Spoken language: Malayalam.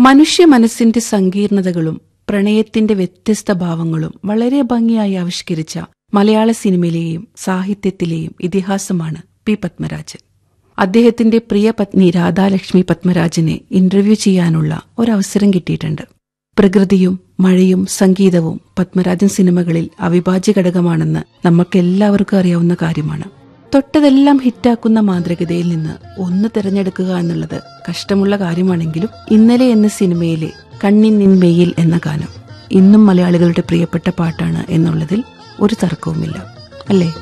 മനുഷ്യ മനസ്സിന്റെ സങ്കീർണതകളും പ്രണയത്തിന്റെ വ്യത്യസ്ത ഭാവങ്ങളും വളരെ ഭംഗിയായി ആവിഷ്കരിച്ച മലയാള സിനിമയിലെയും സാഹിത്യത്തിലെയും ഇതിഹാസമാണ് പി പത്മരാജൻ അദ്ദേഹത്തിന്റെ പ്രിയ പത്നി രാധാലക്ഷ്മി പത്മരാജനെ ഇന്റർവ്യൂ ചെയ്യാനുള്ള ഒരവസരം കിട്ടിയിട്ടുണ്ട് പ്രകൃതിയും മഴയും സംഗീതവും പത്മരാജൻ സിനിമകളിൽ അവിഭാജ്യ ഘടകമാണെന്ന് നമുക്കെല്ലാവർക്കും അറിയാവുന്ന കാര്യമാണ് തൊട്ടതെല്ലാം ഹിറ്റാക്കുന്ന മാന്ത്രികതയിൽ നിന്ന് ഒന്ന് തിരഞ്ഞെടുക്കുക എന്നുള്ളത് കഷ്ടമുള്ള കാര്യമാണെങ്കിലും ഇന്നലെ എന്ന സിനിമയിലെ കണ്ണിൻ നിൻ മെയ്യിൽ എന്ന ഗാനം ഇന്നും മലയാളികളുടെ പ്രിയപ്പെട്ട പാട്ടാണ് എന്നുള്ളതിൽ ഒരു തർക്കവുമില്ല അല്ലേ